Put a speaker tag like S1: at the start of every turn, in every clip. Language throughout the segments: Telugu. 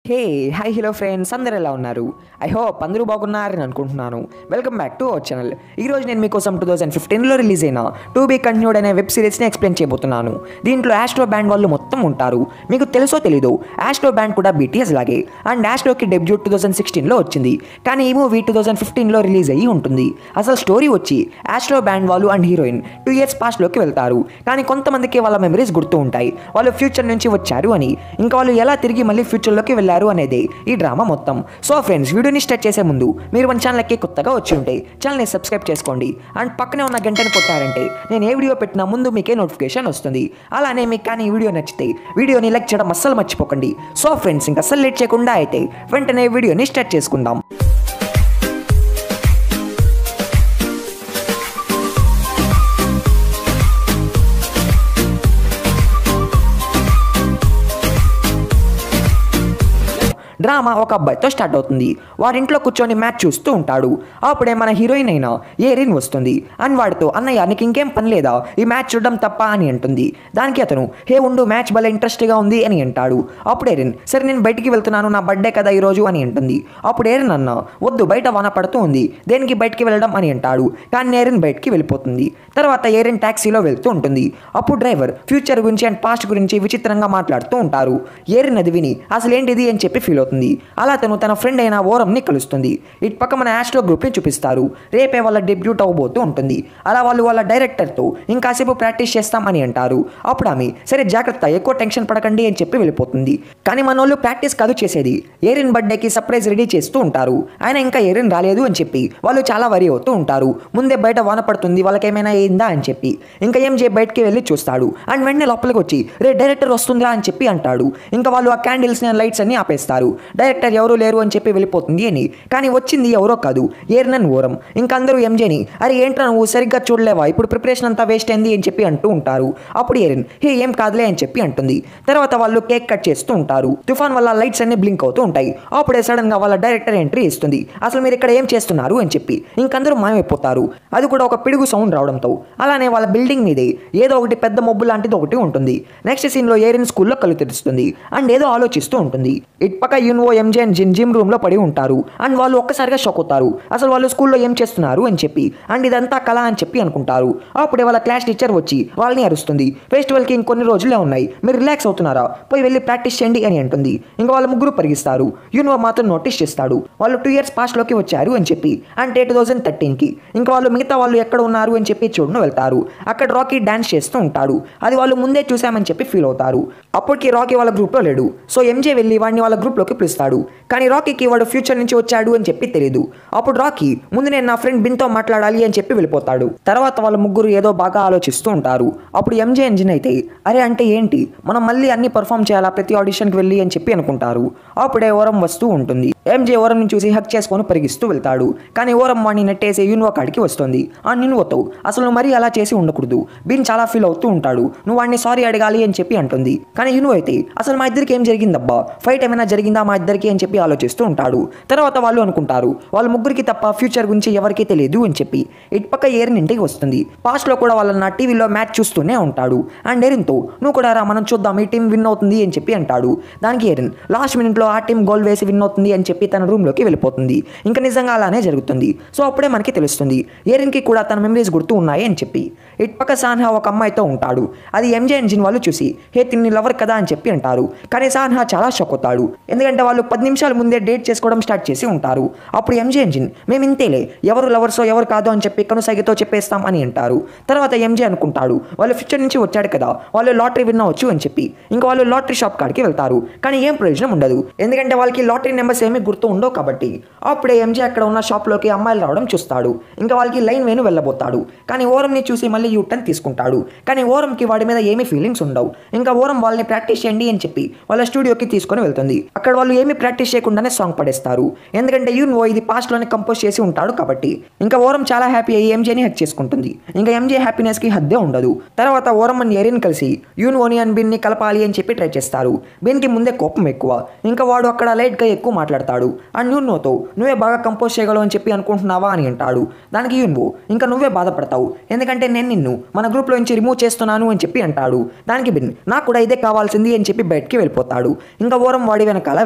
S1: హే హాయ్ హలో ఫ్రెండ్స్ అందరు ఎలా ఉన్నారు ఐ హోప్ అందరూ బాగున్నారని అనుకుంటున్నాను welcome back to our channel ఈ రోజు నేను మీకోసం టూ థౌసండ్ ఫిఫ్టీన్లో రిలీజ్ అయిన టూ బీ కంటిన్యూడ్ అనే వెబ్ సిరీస్ని ఎక్స్ప్లెయిన్ చేయబోతున్నాను దీంట్లో యాస్ట్రో బ్యాండ్ వాళ్ళు మొత్తం ఉంటారు మీకు తెలుసో తెలీదో యాస్ట్రో బ్యాండ్ కూడా బీటీఎస్ లాగే అండ్ యాస్ట్రోకి డెబ్యూట్ టూ థౌసండ్ సిక్స్టీన్లో వచ్చింది కానీ ఈ మూవీ టూ థౌసండ్ ఫిఫ్టీన్లో రిలీజ్ అయ్యి ఉంటుంది అసలు స్టోరీ వచ్చి యాస్ట్రో బ్యాండ్ వాళ్ళు అండ్ హీరోయిన్ టూ ఇయర్స్ పాస్ట్లోకి వెళ్తారు కానీ కొంతమందికి వాళ్ళ మెమరీస్ గుర్తు ఉంటాయి వాళ్ళు ఫ్యూచర్ నుంచి వచ్చారు అని ఇంకా వాళ్ళు ఎలా తిరిగి మళ్ళీ ఫ్యూచర్లోకి వెళ్ళారు అనేది ఈ డ్రామా మొత్తం సో ఫ్రెండ్స్ వీడియోని స్టార్ట్ చేసే ముందు మీరు మన ఛానల్కి కొత్తగా వచ్చి ఉంటే ఛానల్ని సబ్స్క్రైబ్ చేసుకోండి అండ్ పక్కనే ఉన్న గంటను కొట్టారంటే నేను ఏ వీడియో పెట్టినా ముందు మీకే నోటిఫికేషన్ వస్తుంది అలానే మీకు కానీ ఈ వీడియో నచ్చితే వీడియోని లైక్ చేయడం అస్సలు మర్చిపోకండి సో ఫ్రెండ్స్ ఇంకా అస్సలు లేట్ చేయకుండా అయితే వెంటనే వీడియోని స్టార్ట్ చేసుకుందాం డ్రామా ఒక అబ్బాయితో స్టార్ట్ అవుతుంది వాడింట్లో కూర్చొని మ్యాచ్ చూస్తూ ఉంటాడు అప్పుడే మన హీరోయిన్ అయిన ఏరిన్ వస్తుంది అండ్ వాడితో అన్నయ్య నీకు ఇంకేం పని లేదా ఈ మ్యాచ్ చూడడం తప్ప అని అంటుంది దానికి అతను హే ఉండు మ్యాచ్ భలే ఇంట్రెస్ట్గా ఉంది అని అంటాడు అప్పుడు ఏరిన్ సరే నేను బయటికి వెళ్తున్నాను నా బర్త్డే కదా ఈరోజు అని అంటుంది అప్పుడు ఏరిన్ అన్న వద్దు బయట వాన పడుతూ ఉంది దేనికి బయటికి వెళ్ళడం అని అంటాడు కానీ ఏరిన్ బయటికి వెళ్ళిపోతుంది తర్వాత ఏరిన్ ట్యాక్సీలో వెళ్తూ ఉంటుంది అప్పుడు డ్రైవర్ ఫ్యూచర్ గురించి అండ్ పాస్ట్ గురించి విచిత్రంగా మాట్లాడుతూ ఉంటారు ఏరిన్ అది విని అసలు ఏంటిది అని చెప్పి ఫీల్ అవుతుంది అలా తను తన ఫ్రెండ్ అయిన ఓరంని కలుస్తుంది ఇటు పక్క మన యాస్ట్రో గ్రూప్ని చూపిస్తారు రేపే వాళ్ళ డెబ్యూట్ అవ్వబోతూ ఉంటుంది అలా వాళ్ళు వాళ్ళ డైరెక్టర్తో ఇంకాసేపు ప్రాక్టీస్ చేస్తాం అని అంటారు అప్పుడు ఆమె సరే జాగ్రత్త ఎక్కువ టెన్షన్ పడకండి అని చెప్పి వెళ్ళిపోతుంది కానీ మన వాళ్ళు ప్రాక్టీస్ కాదు చేసేది ఏరిన్ బర్త్డేకి సర్ప్రైజ్ రెడీ చేస్తూ ఉంటారు ఆయన ఇంకా ఏరిన్ రాలేదు అని చెప్పి వాళ్ళు చాలా వరి అవుతూ ఉంటారు ముందే బయట వాన పడుతుంది వాళ్ళకి ఏమైనా అయిందా అని చెప్పి ఇంకా ఏం చే బయటికి వెళ్ళి చూస్తాడు అండ్ వెంటనే లోపలికి వచ్చి రే డైరెక్టర్ వస్తుందా అని చెప్పి అంటాడు ఇంకా వాళ్ళు ఆ క్యాండిల్స్ లైట్స్ అన్ని ఆపేస్తారు డైరెక్టర్ ఎవరు లేరు అని చెప్పి వెళ్ళిపోతుంది అని కానీ వచ్చింది ఎవరో కాదు ఏర్నన్ ఓరం ఇంకా అందరూ ఎంజేని అరే ఏంట్రా నువ్వు సరిగ్గా చూడలేవా ఇప్పుడు ప్రిపరేషన్ అంతా వేస్ట్ అయింది అని చెప్పి అంటూ ఉంటారు అప్పుడు ఏరిన్ హే ఏం కాదులే అని చెప్పి అంటుంది తర్వాత వాళ్ళు కేక్ కట్ చేస్తూ ఉంటారు తుఫాన్ వల్ల లైట్స్ అన్ని బ్లింక్ అవుతూ ఉంటాయి అప్పుడే సడన్ గా వాళ్ళ డైరెక్టర్ ఎంట్రీ ఇస్తుంది అసలు మీరు ఇక్కడ ఏం చేస్తున్నారు అని చెప్పి ఇంకందరూ మాయమైపోతారు అది కూడా ఒక పిడుగు సౌండ్ రావడంతో అలానే వాళ్ళ బిల్డింగ్ మీదే ఏదో ఒకటి పెద్ద మబ్బు లాంటిది ఒకటి ఉంటుంది నెక్స్ట్ సీన్ లో ఏరిన్ స్కూల్లో కళ్ళు తెరుస్తుంది అండ్ ఏదో ఆలోచిస్తూ ఉంటుంది ఇటుపక్క Yoonwoo MJ and Jin gym room లో పడి ఉంటారు అండ్ వాళ్ళు ఒక్కసారిగా షాక్ అవుతారు అసలు వాళ్ళు స్కూల్లో ఏం చేస్తున్నారు అని చెప్పి అండ్ ఇదంతా కళ అని చెప్పి అనుకుంటారు అప్పుడే వాళ్ళ క్లాస్ టీచర్ వచ్చి వాళ్ళని అరుస్తుంది ఫెస్టివల్ కి ఇంకొన్ని రోజులే ఉన్నాయి మీరు రిలాక్స్ అవుతున్నారా పోయి వెళ్ళి ప్రాక్టీస్ చేయండి అని అంటుంది ఇంకా వాళ్ళ ముగ్గురు పరిగిస్తారు యున్వో మాత్రం నోటీస్ చేస్తాడు వాళ్ళు టూ ఇయర్స్ పాస్ట్ లోకి వచ్చారు అని చెప్పి అంటే టూ థౌసండ్ థర్టీన్ కి ఇంకా వాళ్ళు మిగతా వాళ్ళు ఎక్కడ ఉన్నారు అని చెప్పి చూడను వెళ్తారు అక్కడ రాకీ డాన్స్ చేస్తూ ఉంటాడు అది వాళ్ళు ముందే చూసామని చెప్పి ఫీల్ అవుతారు అప్పటికి రాకీ వాళ్ళ గ్రూప్లో లేడు సో ఎంజే వెళ్ళి వాడిని వాళ్ళ గ్రూప్లోకి పిలుస్తాడు కానీ రాకీకి వాడు ఫ్యూచర్ నుంచి వచ్చాడు అని చెప్పి తెలియదు అప్పుడు రాకీ ముందు నేను నా ఫ్రెండ్ బిన్తో మాట్లాడాలి అని చెప్పి వెళ్ళిపోతాడు తర్వాత వాళ్ళ ముగ్గురు ఏదో బాగా ఆలోచిస్తూ ఉంటారు అప్పుడు ఎంజే ఎంజిన్ అయితే అరే అంటే ఏంటి మనం మళ్ళీ అన్ని పర్ఫామ్ చేయాలా ప్రతి ఆడిషన్కి వెళ్ళి అని చెప్పి అనుకుంటారు అప్పుడే ఓరం వస్తూ ఉంటుంది ఎంజే ఓరంని చూసి హక్ చేసుకొని పరిగిస్తూ వెళ్తాడు కానీ ఓరం వాడిని నెట్టేసి యున్వో కాడికి వస్తుంది ఆ నిన్వతో అసలు నువ్వు మరీ అలా చేసి ఉండకూడదు బిన్ చాలా ఫీల్ అవుతూ ఉంటాడు నువ్వు వాడిని సారీ అడగాలి అని చెప్పి అంటుంది కానీ యున్వో అయితే అసలు మా ఇద్దరికి ఏం జరిగిందబ్బా ఫైట్ ఏమైనా జరిగిందా మా ఇద్దరికి అని చెప్పి ఆలోచిస్తూ ఉంటాడు తర్వాత వాళ్ళు అనుకుంటారు వాళ్ళ ముగ్గురికి తప్ప ఫ్యూచర్ గురించి ఎవరికీ తెలియదు అని చెప్పి ఇటుపక్క ఏరిన్ ఇంటికి వస్తుంది పాస్ట్ లో కూడా వాళ్ళ నా టీవీలో మ్యాచ్ చూస్తూనే ఉంటాడు అండ్ ఎరిన్తో నువ్వు కూడా రా మనం చూద్దాం ఈ టీం విన్ అవుతుంది అని చెప్పి అంటాడు దానికి ఎరిన్ లాస్ట్ మినిట్ లో ఆ టీం గోల్ వేసి విన్ అవుతుంది అని చెప్పి తన రూమ్ లోకి వెళ్ళిపోతుంది ఇంకా నిజంగా అలానే జరుగుతుంది సో అప్పుడే మనకి తెలుస్తుంది ఏరిన్కి కూడా తన మెమరీస్ గుర్తు ఉన్నాయి అని చెప్పి ఇటుపక్క సాన్హా ఒక అమ్మాయితో ఉంటాడు అది ఎంజే ఎంజిన్ వాళ్ళు చూసి హే తిన్ని లవర్ కదా అని చెప్పి అంటారు కానీ సాన్హా చాలా షాక్ అవుతాడు ఎందుకంటే వాళ్ళు పది నిమిషాల ముందే డేట్ చేసుకోవడం స్టార్ట్ చేసి ఉంటారు అప్పుడు ఎంజే ఎంజిన్ మేము ఇంతేలే ఎవరు లవర్సో ఎవరు కాదో అని చెప్పి కనుసైగతో చెప్పేస్తాం అని అంటారు తర్వాత ఎంజే అనుకుంటాడు వాళ్ళు ఫ్యూచర్ నుంచి వచ్చాడు కదా వాళ్ళు లాటరీ విన్ అవ్వచ్చు అని చెప్పి ఇంకా వాళ్ళు లాటరీ షాప్ కాడికి వెళ్తారు కానీ ఏం ప్రయోజనం ఉండదు ఎందుకంటే వాళ్ళకి లాటరీ నెంబర్స్ ఏమీ గుర్తు ఉండవు కాబట్టి అప్పుడే ఎంజే అక్కడ ఉన్న షాప్లోకి అమ్మాయిలు రావడం చూస్తాడు ఇంకా వాళ్ళకి లైన్ వేను వెళ్ళబోతాడు కానీ ఓరంని చూసి మళ్ళీ యూటర్న్ తీసుకుంటాడు కానీ ఓరంకి వాడి మీద ఏమీ ఫీలింగ్స్ ఉండవు ఇంకా ఓరం వాళ్ళని ప్రాక్టీస్ చేయండి అని చెప్పి వాళ్ళ స్టూడియోకి తీసుకొని వెళ్తుంది అక్కడ వాళ్ళు ఏమీ ప్రాక్టీస్ చేయకుండానే సాంగ్ పడేస్తారు ఎందుకంటే యూన్ ఓ ఇది పాస్ట్ లోనే కంపోజ్ చేసి ఉంటాడు కాబట్టి ఇంకా ఓరం చాలా హ్యాపీ అయ్యి ఎంజేని హెక్ చేసుకుంటుంది ఇంకా ఎంజే హ్యాపీనెస్ కి హద్దే ఉండదు తర్వాత ఓరం అని ఎరిన్ కలిసి యూన్ ఓని అండ్ బిన్ ని కలపాలి అని చెప్పి ట్రై చేస్తారు బిన్ కి ముందే కోపం ఎక్కువ ఇంకా వాడు అక్కడ లైట్ గా ఎక్కువ మాట్లాడతాడు అండ్ యూన్వోతో నువ్వే బాగా కంపోజ్ చేయగలవు అని చెప్పి అనుకుంటున్నావా అని అంటాడు దానికి యూన్వో ఇంకా నువ్వే బాధపడతావు ఎందుకంటే నేను నిన్ను మన గ్రూప్లో నుంచి రిమూవ్ చేస్తున్నాను అని చెప్పి అంటాడు దానికి బిన్ నాకు కూడా ఇదే కావాల్సింది అని చెప్పి బయటికి వెళ్ళిపోతాడు ఇంకా ఓరం వాడి వెనకాల వెళ్తాడు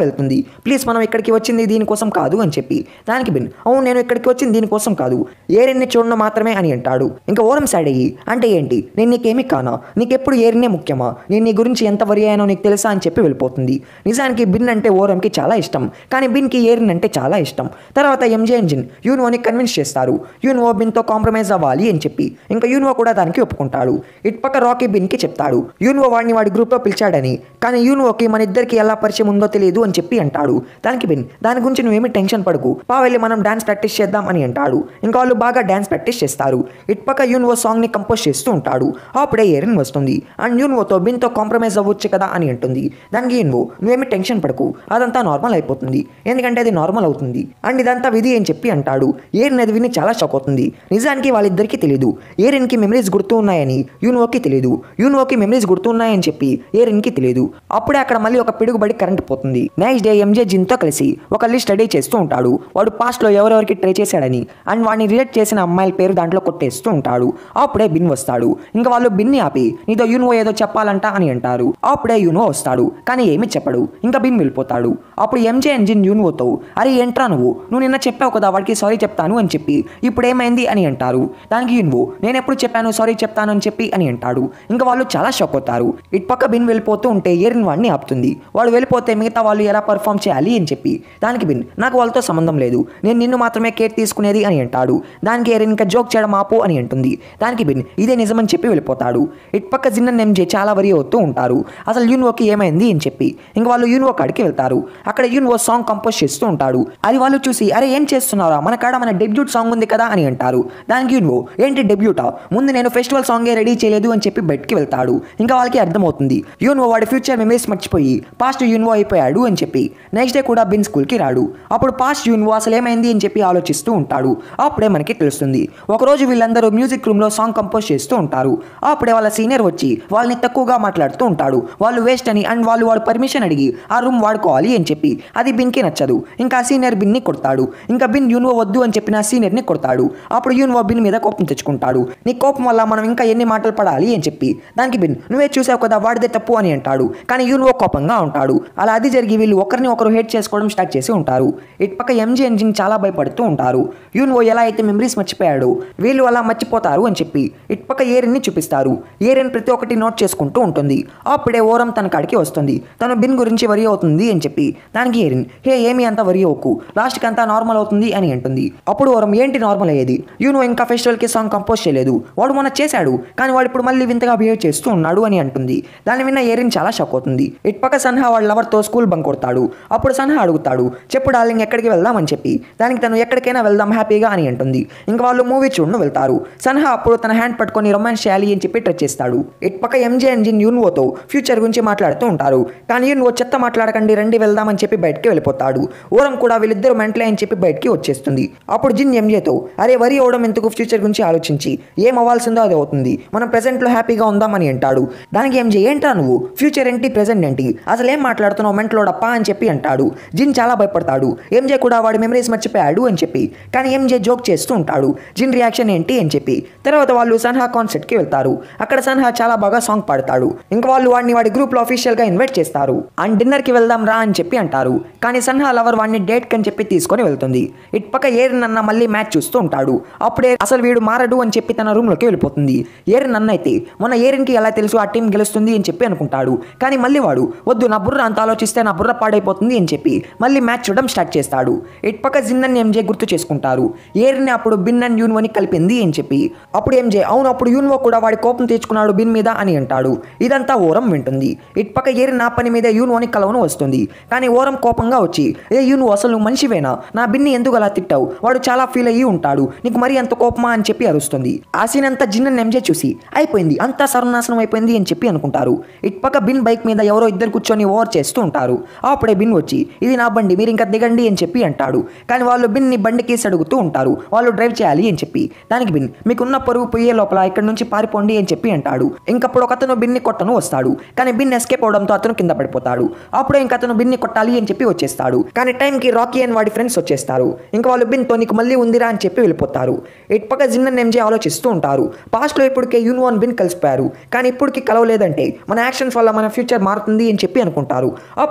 S1: వెళ్తుంది ప్లీజ్ మనం ఇక్కడికి వచ్చింది దీనికోసం కాదు అని చెప్పి దానికి బిన్ అవును నేను ఇక్కడికి వచ్చింది దీనికోసం కాదు ఏరిన్ని చూడడం మాత్రమే అని అంటాడు ఇంకా ఓరం సైడ్ అయ్యి అంటే ఏంటి నేను నీకేమి కానా నీకెప్పుడు ఏరినే ముఖ్యమా నేను నీ గురించి ఎంత వరి అయ్యానో నీకు తెలుసా అని చెప్పి వెళ్ళిపోతుంది నిజానికి బిన్ అంటే ఓరంకి చాలా ఇష్టం కానీ బిన్కి ఏరిన్ అంటే చాలా ఇష్టం తర్వాత ఎంజే ఎంజిన్ యూన్వోని కన్విన్స్ చేస్తారు యూన్వో బిన్తో కాంప్రమైజ్ అవ్వాలి అని చెప్పి ఇంకా యూన్వో కూడా దానికి ఒప్పుకుంటాడు ఇటుపక్క రాకీ బిన్కి చెప్తాడు యూన్వో వాడిని వాడి గ్రూప్లో పిలిచాడని కానీ యూన్వోకి మన ఇద్దరికి ఎలా పరిచయం ఉందో తెలియదు అని చెప్పి అంటాడు దానికి బిన్ దాని గురించి నువ్వేమి టెన్షన్ పడకు పా వెళ్ళి మనం డాన్స్ ప్రాక్టీస్ చేద్దాం అని అంటాడు ఇంకా వాళ్ళు బాగా డాన్స్ ప్రాక్టీస్ చేస్తారు ఇటుపక్క యూన్వో సాంగ్ని కంపోజ్ చేస్తూ ఉంటాడు అప్పుడే ఏరిన్ వస్తుంది అండ్ యూన్వోతో బిన్తో కాంప్రమైజ్ అవ్వచ్చు కదా అని అంటుంది దానికి యూన్వో నువ్వేమి టెన్షన్ పడకు అదంతా నార్మల్ అయిపోతుంది ఎందుకంటే అది నార్మల్ అవుతుంది అండ్ ఇదంతా విధి అని చెప్పి అంటాడు ఏరిన్ అది విని చాలా షాక్ అవుతుంది నిజానికి వాళ్ళిద్దరికీ తెలియదు ఏరిన్కి మెమరీస్ గుర్తు ఉన్నాయని యూన్వోకి తెలియదు యూన్వోకి మెమరీస్ గుర్తు ఉన్నాయని చెప్పి ఏరిన్కి తెలియదు అప్పుడే అక్కడ మళ్ళీ ఒక పిడుగుబడి కరెంట్ పోతుంది నెక్స్ట్ డే ఎంజే జిన్తో కలిసి ఒక లిస్ట్ స్టడీ చేస్తూ ఉంటాడు వాడు పాస్ట్లో ఎవరెవరికి ట్రై చేశాడని అండ్ వాడిని రిలేట్ చేసిన అమ్మాయిల పేరు దాంట్లో కొట్టేస్తూ ఉంటాడు అప్పుడే బిన్ వస్తాడు ఇంకా వాళ్ళు బిన్ని ఆపి నీతో యూనో ఏదో చెప్పాలంట అని అంటారు అప్పుడే యూనో వస్తాడు కానీ ఏమి చెప్పడు ఇంకా బిన్ వెళ్ళిపోతాడు అప్పుడు ఎంజే ఎంజిన్ యూనోతో అరే ఏంట్రా నువ్వు నువ్వు నిన్న చెప్పావు కదా వాడికి సారీ చెప్తాను అని చెప్పి ఇప్పుడు ఏమైంది అని అంటారు దానికి యూన్వో నేను ఎప్పుడు చెప్పాను సారీ చెప్తాను అని చెప్పి అని అంటాడు ఇంకా వాళ్ళు చాలా షాక్ అవుతారు ఇటుపక్క బిన్ వెళ్ళిపోతూ ఉంటే ఏరిన్ వాడిని ఆపుతుంది వాడు వెళ్ళిపోతే మిగతా వాళ్ళు ఎలా పర్ఫామ్ చేయాలి అని చెప్పి దానికి బిన్ నాకు వాళ్ళతో సంబంధం లేదు నేను నిన్ను మాత్రమే కేర్ తీసుకునేది అని అంటాడు దానికి ఏరిన్ ఇంకా జోక్ చేయడం ఆపు అని అంటుంది దానికి బిన్ ఇదే నిజమని చెప్పి వెళ్ళిపోతాడు ఇటుపక్క జిన్న ఎంజే చాలా వరి అవుతూ ఉంటారు అసలు యూన్వోకి ఏమైంది అని చెప్పి ఇంకా వాళ్ళు యూన్వో కాడికి వెళ్తారు అక్కడ యూన్వో సాంగ్ కంపోజ్ చేస్తూ ఉంటాడు అది వాళ్ళు చూసి అరే ఏం చేస్తున్నారా మన కాడ మన డెబ్యూట్ సాంగ్ ఉంది కదా అని అంటారు దానికి యూన్వో ఏంటి డెబ్యూటా ముందు నేను ఫెస్టివల్ సాంగే రెడీ చేయలేదు అని చెప్పి బయటికి వెళ్తాడు ఇంకా వాళ్ళకి అర్థమవుతుంది యూన్వో వాడి ఫ్యూచర్ మెమరీస్ మర్చిపోయి పాస్ట్ యూన్వో అయిపోయాడు అని చెప్పి నెక్స్ట్ డే కూడా బిన్ స్కూల్కి రాడు అప్పుడు పాస్ట్ యూన్వో అసలు ఏమైంది అని చెప్పి ఆలోచిస్తూ ఉంటాడు అప్పుడే మనకి తెలుస్తుంది ఒకరోజు వీళ్ళందరూ మ్యూజిక్ రూమ్లో సాంగ్ కంపోజ్ చేస్తూ ఉంటారు అప్పుడే వాళ్ళ సీనియర్ వచ్చి వాళ్ళని తక్కువగా మాట్లాడుతూ ఉంటాడు వాళ్ళు వేస్ట్ అని అండ్ వాళ్ళు వాడు పర్మిషన్ అడిగి ఆ రూమ్ వాడుకోవాలి అని చెప్పి అది బిన్కి నచ్చదు ఇంకా సీనియర్ బిన్ని కొడతాడు ఇంకా బిన్ యూన్వో వద్దు అని చెప్పిన సీనియర్ని కొడతాడు అప్పుడు యూన్వో బిన్ మీద కోపం తెచ్చుకుంటాడు నీ కోపం వల్ల మనం ఇంకా ఎన్ని మాటలు పడాలి అని చెప్పి దానికి బిన్ నువ్వే చూసావు కదా వాడిదే తప్పు అని అంటాడు కానీ యూన్వో కోపంగా ఉంటాడు అలా అది జరిగి వీళ్ళు ఒకరిని ఒకరు హేట్ చేసుకోవడం స్టార్ట్ చేసి ఉంటారు ఇటుపక్క ఎంజీ ఎంజిన్ చాలా భయపడుతూ ఉంటారు యూన్వో ఎలా అయితే మెమరీస్ మర్చిపోయాడో వీళ్ళు అలా మర్చిపోతారు అని చెప్పి ఇటుపక్క ఏరిన్ని చూపిస్తారు ఏరిన్ ప్రతి ఒక్కటి నోట్ చేసుకుంటూ ఉంటుంది అప్పుడే ఓరం తన కాడికి వస్తుంది తను బిన్ గురించి వరి అవుతుంది అని చెప్పి దానికి ఏరిన్ హే ఏమి అంత వరి అవ్వకు లాస్ట్కి అంతా నార్మల్ అవుతుంది అని అంటుంది అప్పుడు ఓరం ఏంటి నార్మల్ అయ్యేది యూనో ఇంకా ఫెస్టివల్కి సాంగ్ కంపోజ్ చేయలేదు వాడు మొన్న చేశాడు కానీ వాడు ఇప్పుడు మళ్ళీ వింతగా బిహేవ్ చేస్తూ ఉన్నాడు అని అంటుంది దాన్ని విన్న ఏరిన్ చాలా షాక్ అవుతుంది ఇటుపక్క సన్హా వాళ్ళ లవర్తో స్కూల్ బంక్ కొడతాడు అప్పుడు సన్హా అడుగుతాడు చెప్పు డార్లింగ్ ఎక్కడికి వెళ్దాం అని చెప్పి దానికి తను ఎక్కడికైనా వెళ్దాం హ్యాపీగా అని అంటుంది ఇంకా వాళ్ళు మూవీ చూడను వెళ్తారు సన్హా అప్పుడు తన హ్యాండ్ పట్టుకొని రొమాన్స్ చేయాలి అని చెప్పి టచ్ చేస్తాడు ఇటుపక్క ఎంజే ఎంజిన్ యూన్వోతో ఫ్యూచర్ గురించి మాట్లాడుతూ ఉంటారు కానీ యూన్వో చెత్త మాట్లాడకండి రండి వెళ్దామని చెప్పి బయటికి వెళ్ళిపోతాడు ఓరం కూడా వీళ్ళిద్దరు మెంటలే అని చెప్పి బయటికి వచ్చేస్తుంది అప్పుడు జిన్ ఎంజేతో అరే వరి అవడం ఎందుకు ఫ్యూచర్ గురించి ఆలోచించి ఏం అవ్వాల్సిందో అది అవుతుంది మనం ప్రెసెంట్లో హ్యాపీగా ఉందామని అంటాడు దానికి ఎంజే ఏంటా నువ్వు ఫ్యూచర్ ఏంటి ప్రెసెంట్ ఏంటి అసలు ఏం మాట్లాడుతున్నావు మెంటలోడప్పా అని చెప్పి అంటాడు జిన్ చాలా భయపడతాడు ఎంజే కూడా వాడి మెమరీస్ మర్చిపోయాడు అని చెప్పి కానీ ఎంజే జోక్ చేస్తూ ఉంటాడు జిన్ రియాక్షన్ ఏంటి అని చెప్పి తర్వాత వాళ్ళు సన్హా కాన్సర్ట్కి వెళ్తారు అక్కడ సన్హా చాలా బాగా సాంగ్ పాడతాడు ఇంకా వాళ్ళు వాడిని వాడి గ్రూప్లో అఫీషియల్గా ఇన్వైట్ చేస్తారు అండ్ డిన్నర్కి వెళ్దాం రా అని చెప్పి అంటారు కానీ సన్హా లవర్ వాడిని డేట్ అని చెప్పి తీసుకొని వెళ్తుంది ఇటుపక్క ఏరిన్ అన్న మళ్ళీ మ్యాచ్ చూస్తూ ఉంటాడు అప్పుడే అసలు వీడు మారడు అని చెప్పి తన రూమ్లోకి వెళ్ళిపోతుంది ఏరిన్ అన్న అయితే మొన్న ఏరిన్కి ఎలా తెలుసు ఆ టీం గెలుస్తుంది అని చెప్పి అనుకుంటాడు కానీ మళ్ళీ వాడు వద్దు నా బుర్ర అంత ఆలోచిస్తే నా బుర్ర పాడైపోతుంది అని చెప్పి మళ్ళీ మ్యాచ్ చూడడం స్టార్ట్ చేస్తాడు ఇటుపక్క జిన్నన్ ఎంజే గుర్తు చేసుకుంటారు ఏరిన్ అప్పుడు బిన్ అండ్ యూన్వోని కలిపింది అని చెప్పి అప్పుడు ఎంజే అవును అప్పుడు యూన్వో కూడా వాడి కోపం తెచ్చుకున్నాడు బిన్ మీద అని అంటాడు ఇదంతా ఓరం వింటుంది ఇటుపక్క ఏరిన్ నా పని మీద యూన్వోని కలవను వస్తుంది కానీ ఓరం కోపంగా వచ్చి ఏ యూన్వో అసలు నువ్వు మనిషివేనా నా బిన్ని ఎందుకు అలా తిట్టావు వాడు చాలా ఫీల్ అయ్యి ఉంటాడు నీకు మరీ అంత కోపమా అని చెప్పి అరుస్తుంది ఆ సీన్ అంతా జిన్నన్ ఎంజే చూసి అయిపోయింది అంతా సర్వనాశనం అయిపోయింది అని చెప్పి అనుకుంటారు ఇటుపక్క బిన్ బైక్ మీద ఎవరో ఇద్దరు కూర్చొని ఓవర్ చేస్తూ ఉంటారు అప్పుడే బిన్ వచ్చి ఇది నా బండి మీరు ఇంకా దిగండి అని చెప్పి అంటాడు కానీ వాళ్ళు బిన్ ని బండి కేసు అడుగుతూ ఉంటారు వాళ్ళు డ్రైవ్ చేయాలి అని చెప్పి దానికి బిన్ మీకున్న పరుగు పోయే లోపల ఇక్కడ నుంచి పారిపోండి అని చెప్పి అంటాడు ఇంకప్పుడు ఒక అతను బిన్ని కొట్టను వస్తాడు కానీ బిన్ ఎస్కేప్ అవడంతో అతను కింద పడిపోతాడు అప్పుడే ఇంక అతను బిన్ని కొట్టాలి అని చెప్పి వచ్చేస్తాడు కానీ టైంకి రాకీ అండ్ వాడి ఫ్రెండ్స్ వచ్చేస్తారు ఇంకా వాళ్ళు బిన్తో నీకు మళ్ళీ ఉందిరా అని చెప్పి వెళ్ళిపోతారు ఇటుపక్క జిన్నన్ ఎంజే ఆలోచిస్తూ ఉంటారు పాస్ట్లో ఇప్పటికే యూన్వాన్ బిన్ కలిసిపోయారు కానీ ఇప్పటికి కలవలేదంటే మన యాక్షన్స్ వల్ల మన ఫ్యూచర్ మారుతుంది అని చెప్పి అనుకుంటారు అప్పుడే ఎరిన్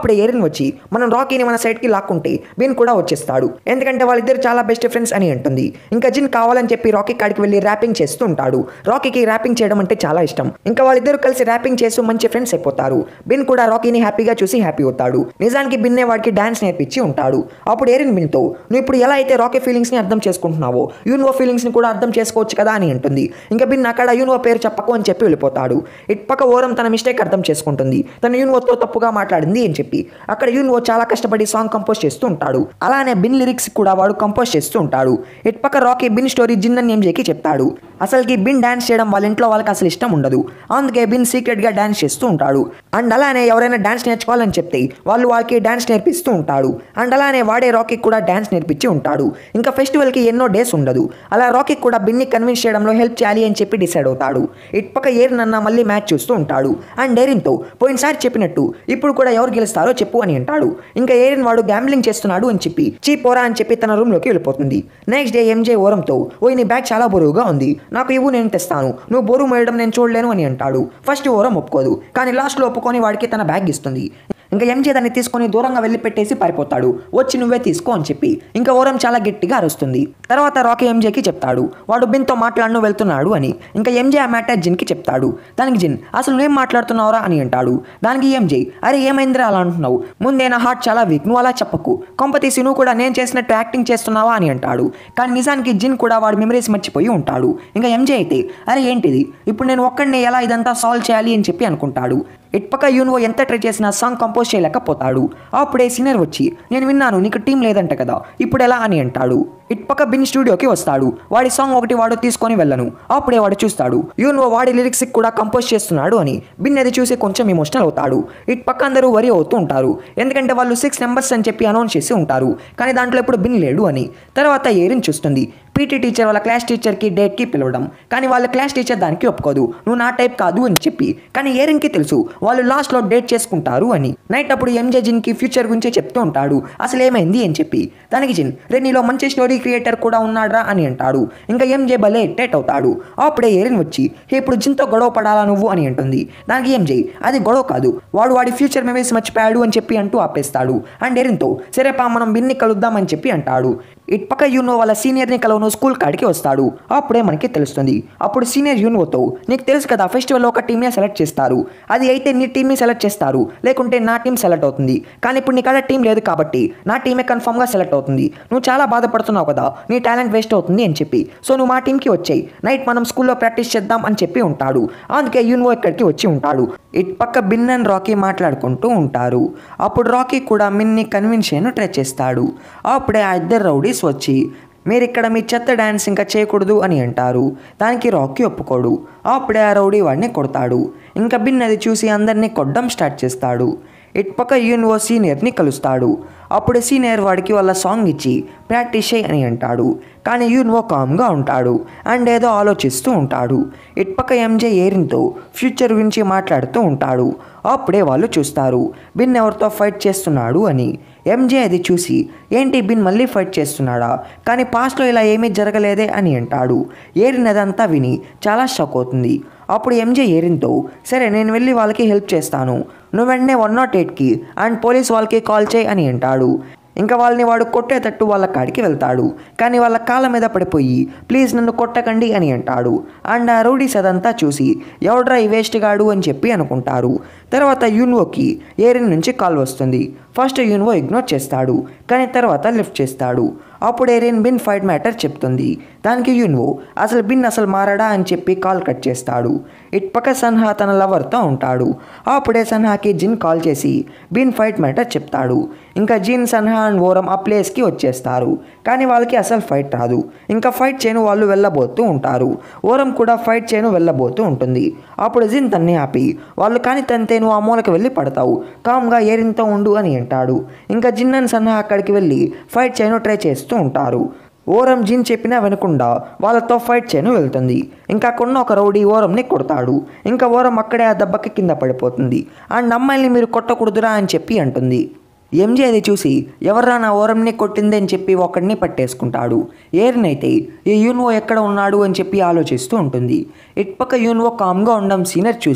S1: వచ్చి మనం రాకీని మన సైడ్కి లాక్కుంటే బిన్ కూడా వచ్చేస్తాడు ఎందుకంటే వాళ్ళిద్దరు చాలా బెస్ట్ ఫ్రెండ్స్ అని అంటుంది ఇంకా జిన్ కావాలని చెప్పి రాకీ కాడికి వెళ్ళి ర్యాపింగ్ చేస్తూ ఉంటాడు రాకీకి ర్యాపింగ్ చేయడం అంటే చాలా ఇష్టం ఇంకా వాళ్ళిద్దరు కలిసి ర్యాపింగ్ చేస్తూ మంచి ఫ్రెండ్స్ అయిపోతారు బిన్ కూడా రాకీని హ్యాపీగా చూసి హ్యాపీ అవుతాడు నిజానికి బిన్నే వాడికి డాన్స్ నేర్పించి ఉంటాడు అప్పుడు ఏరిన్ బిన్తో నువ్వు ఇప్పుడు ఎలా అయితే రాకీ ఫీలింగ్స్ ని అర్థం చేసుకుంటున్నావో యూనివో ఫీలింగ్స్ ని కూడా అర్థం చేసుకోవచ్చు కదా అని అంటుంది ఇంకా బిన్ అక్కడ యూనివో పేరు చెప్పకు అని చెప్పి వెళ్ళిపోతాడు ఇటుపక్క ఓరం తన మిస్టేక్ అర్థం చేసుకుంటుంది తన యూనివోతో తప్పుగా మాట్లాడింది అని చెప్పి అక్కడ యూనివో చాలా కష్టపడి సాంగ్ కంపోజ్ చేస్తూ ఉంటాడు అలానే బిన్ లిరిక్స్ కూడా వాడు కంపోజ్ చేస్తూ ఉంటాడు ఇటుపక్క రాకీ బిన్ స్టోరీ జిన్ అని ఎంజేకి చెప్తాడు అసలుకి బిన్ డాన్స్ చేయడం వాళ్ళ ఇంట్లో వాళ్ళకి అసలు ఇష్టం ఉండదు అందుకే బిన్ సీక్రెట్ గా డాన్స్ చేస్తూ ఉంటాడు అండ్ అలానే ఎవరైనా డాన్స్ నేర్చుకోవాలని చెప్తే వాళ్ళు వాళ్ళకి డాన్స్ నేర్పిస్తూ ఉంటాడు అండ్ అలానే వాడే రాకీకి కూడా డాన్స్ నేర్పించి ఉంటాడు ఇంకా ఫెస్టివల్ కి ఎన్నో డేస్ ఉండదు అలా రాకీకి కూడా బిన్ని కన్విన్స్ చేయడంలో హెల్ప్ చేయాలి అని చెప్పి డిసైడ్ అవుతాడు ఇటుపక్క ఏరిన్ అన్న మళ్ళీ మ్యాచ్ చూస్తూ ఉంటాడు అండ్ ఏరిన్తో పోయినసారి చెప్పినట్టు ఇప్పుడు కూడా ఎవరు గెలుస్తారో చెప్పు అని అంటాడు ఇంకా ఏరిన్ వాడు గ్యాంబ్లింగ్ చేస్తున్నాడు అని చెప్పి చీ పోరా అని చెప్పి తన రూమ్ లోకి వెళ్ళిపోతుంది నెక్స్ట్ డే ఎంజే ఓరంతో ఓ నీ బ్యాగ్ చాలా బరువుగా ఉంది నాకు ఇవ్వు నేను తెస్తాను నువ్వు బరువు మోయడం నేను చూడలేను అని అంటాడు ఫస్ట్ ఓరం ఒప్పుకోదు కానీ లాస్ట్లో ఒప్పుకొని వాడికి తన బ్యాగ్ ఇస్తుంది ఇంకా ఎంజే దాన్ని తీసుకొని దూరంగా వెళ్ళి పెట్టేసి పారిపోతాడు వచ్చి నువ్వే తీసుకో అని చెప్పి ఇంకా ఓరం చాలా గట్టిగా అరుస్తుంది తర్వాత రాకీ ఎంజేకి చెప్తాడు వాడు బిన్తో మాట్లాడను వెళ్తున్నాడు అని ఇంకా ఎంజే ఆ మ్యాటర్ జిన్కి చెప్తాడు దానికి జిన్ అసలు నువ్వేం మాట్లాడుతున్నావురా అని అంటాడు దానికి ఎంజే అరే ఏమైందిరా అలా అంటున్నావు ముందే నా హార్ట్ చాలా వీక్ నువ్వు అలా చెప్పకు కొంపతీసి నువ్వు కూడా నేను చేసినట్టు యాక్టింగ్ చేస్తున్నావా అని అంటాడు కానీ నిజానికి జిన్ కూడా వాడి మెమరీస్ మర్చిపోయి ఉంటాడు ఇంకా ఎంజే అయితే అరే ఏంటిది ఇప్పుడు నేను ఒక్కడిని ఎలా ఇదంతా సాల్వ్ చేయాలి అని చెప్పి అనుకుంటాడు ఇటుపక్క యూనివో ఎంత ట్రై చేసినా సాంగ్ కంపోజ్ చేయలేకపోతాడు అప్పుడే సీనియర్ వచ్చి నేను విన్నాను నీకు టీం లేదంట కదా ఇప్పుడు ఎలా అని అంటాడు ఇటుపక్క బిన్ స్టూడియోకి వస్తాడు వాడి సాంగ్ ఒకటి వాడు తీసుకొని వెళ్ళను అప్పుడే వాడు చూస్తాడు యూనివో వాడి లిరిక్స్ కూడా కంపోజ్ చేస్తున్నాడు అని బిన్ అది చూసి కొంచెం ఎమోషనల్ అవుతాడు ఇటుపక్క అందరూ వరి అవుతూ ఉంటారు ఎందుకంటే వాళ్ళు సిక్స్ నెంబర్స్ అని చెప్పి అనౌన్స్ చేసి ఉంటారు కానీ దాంట్లో ఇప్పుడు బిన్ లేడు అని తర్వాత ఏరిన్ చూస్తుంది పీటీ టీచర్ వాళ్ళ క్లాస్ టీచర్కి డేట్కి పిలవడం కానీ వాళ్ళ క్లాస్ టీచర్ దానికి ఒప్పుకోదు నువ్వు నా టైప్ కాదు అని చెప్పి కానీ ఏరిన్కి తెలుసు వాళ్ళు లాస్ట్లో డేట్ చేసుకుంటారు అని నైట్ అప్పుడు ఎంజే జిన్కి ఫ్యూచర్ గురించి చెప్తూ ఉంటాడు అసలు ఏమైంది అని చెప్పి దానికి జిన్ రే నీలో మంచి స్టోరీ క్రియేటర్ కూడా ఉన్నాడ్రా అని అంటాడు ఇంకా ఎంజే భలే ఎట్టేట్ అవుతాడు అప్పుడే ఏరిన్ వచ్చి "హే, ఇప్పుడు జిన్తో గొడవ పడాలా నువ్వు అని అంటుంది దానికి ఎంజే అది గొడవ కాదు వాడు వాడి ఫ్యూచర్ మెమరీస్ మర్చిపోయాడు అని చెప్పి అంటూ ఆపేస్తాడు అండ్ ఎరిన్తో సరే పా మనం బిన్ని కలుద్దాం అని చెప్పి అంటాడు ఇటుపక్క యూనో వాళ్ళ సీనియర్ని కలవను స్కూల్ కాడికి వస్తాడు అప్పుడే మనకి తెలుస్తుంది అప్పుడు సీనియర్ యూనోతో నీకు తెలుసు కదా ఫెస్టివల్లో ఒక టీమ్నే సెలెక్ట్ చేస్తారు అది అయితే నీ టీంని సెలెక్ట్ చేస్తారు లేకుంటే నా టీం సెలెక్ట్ అవుతుంది కానీ ఇప్పుడు నీ కాడ టీం లేదు కాబట్టి నా టీమే కన్ఫామ్గా సెలెక్ట్ అవుతుంది నువ్వు చాలా బాధపడుతున్నావు కదా నీ టాలెంట్ వేస్ట్ అవుతుంది అని చెప్పి సో నువ్వు మా టీంకి వచ్చాయి నైట్ మనం స్కూల్లో ప్రాక్టీస్ చేద్దాం అని చెప్పి ఉంటాడు అందుకే యూనివో ఇక్కడికి వచ్చి ఉంటాడు ఇటుపక్క బిన్ అండ్ రాకీ మాట్లాడుకుంటూ ఉంటారు అప్పుడు రాకీ కూడా మిన్ని కన్విన్స్ చేయను ట్రై చేస్తాడు అప్పుడే ఆ ఇద్దరు రౌడీస్ వచ్చి మీరు ఇక్కడ మీ చెత్త డ్యాన్స్ ఇంకా చేయకూడదు అని అంటారు దానికి రాకీ ఒప్పుకోడు అప్పుడే ఆ రౌడీ వాడిని కొడతాడు ఇంకా బిన్ అది చూసి అందరినీ కొట్టడం స్టార్ట్ చేస్తాడు ఇటుపక్క యూనివో సీనియర్ని కలుస్తాడు అప్పుడు సీనియర్ వాడికి వాళ్ళ సాంగ్ ఇచ్చి ప్రాక్టీస్ చేయి అని అంటాడు కానీ యూనివో కామ్గా ఉంటాడు అండ్ ఏదో ఆలోచిస్తూ ఉంటాడు ఇటుపక్క ఎంజే ఏరిన్తో ఫ్యూచర్ గురించి మాట్లాడుతూ ఉంటాడు అప్పుడే వాళ్ళు చూస్తారు బిన్ ఎవరితో ఫైట్ చేస్తున్నాడు అని ఎంజే అది చూసి ఏంటి బిన్ మళ్ళీ ఫైట్ చేస్తున్నాడా కానీ పాస్ట్లో ఇలా ఏమీ జరగలేదే అని అంటాడు ఏరిన్ అదంతా విని చాలా షాక్ అవుతుంది అప్పుడు ఎంజే ఏరిన్తో సరే నేను వెళ్ళి వాళ్ళకి హెల్ప్ చేస్తాను నువ్వు వెంటనే వన్ నాట్ ఎయిట్కి అండ్ పోలీస్ వాళ్ళకి కాల్ చేయి అని అంటాడు ఇంకా వాళ్ళని వాడు కొట్టేటట్టు వాళ్ళ కాడికి వెళ్తాడు కానీ వాళ్ళ కాళ్ళ మీద పడిపోయి ప్లీజ్ నన్ను కొట్టకండి అని అంటాడు అండ్ ఆ రౌడీస్ అదంతా చూసి ఎవడ్రా ఈ వేస్ట్ గాడు అని చెప్పి అనుకుంటారు తర్వాత యూన్వోకి ఏరిన్ నుంచి కాల్ వస్తుంది ఫస్ట్ యూన్వో ఇగ్నోర్ చేస్తాడు కానీ తర్వాత లిఫ్ట్ చేస్తాడు అప్పుడు ఏరియన్ బిన్ ఫైట్ మ్యాటర్ చెప్తుంది దానికి యూన్వో అసలు బిన్ అసలు మారడా అని చెప్పి కాల్ కట్ చేస్తాడు ఇటుపక్క సన్హా తన లవర్తో ఉంటాడు అప్పుడే సన్హాకి జిన్ కాల్ చేసి బిన్ ఫైట్ మ్యాటర్ చెప్తాడు ఇంకా జిన్ సన్హా అండ్ ఓరం ఆ ప్లేస్కి వచ్చేస్తారు కానీ వాళ్ళకి అసలు ఫైట్ రాదు ఇంకా ఫైట్ చేయను వాళ్ళు వెళ్ళబోతూ ఉంటారు ఓరం కూడా ఫైట్ చేయను వెళ్ళబోతూ ఉంటుంది అప్పుడు జిన్ తన్ని ఆపి వాళ్ళు కానీ తంతే నువ్వు ఆ మూలకి వెళ్ళి పడతావు కామ్గా ఏరింతో ఉండు అని అంటాడు ఇంకా జిన్ అండ్ సన్హా అక్కడికి వెళ్ళి ఫైట్ చేయను ట్రై చేస్తూ ఉంటారు ఓరం జిన్ చెప్పినా వినకుండా వాళ్ళతో ఫైట్ చేయను వెళ్తుంది ఇంకా కొన్న ఒక రౌడీ ఓరంని కొడతాడు ఇంకా ఓరం అక్కడే ఆ దెబ్బకి కింద పడిపోతుంది అండ్ అమ్మాయిని మీరు కొట్టకూడదురా అని చెప్పి అంటుంది ఎంజే అది చూసి ఎవర్రా నా ఓరంని కొట్టింది అని చెప్పి ఒకడిని పట్టేసుకుంటాడు ఏరినైతే ఈ యూన్వో ఎక్కడ ఉన్నాడు అని చెప్పి ఆలోచిస్తూ ఉంటుంది ఇటుపక్క యూన్వో కామ్గా ఉండడం సీనియర్ చూసి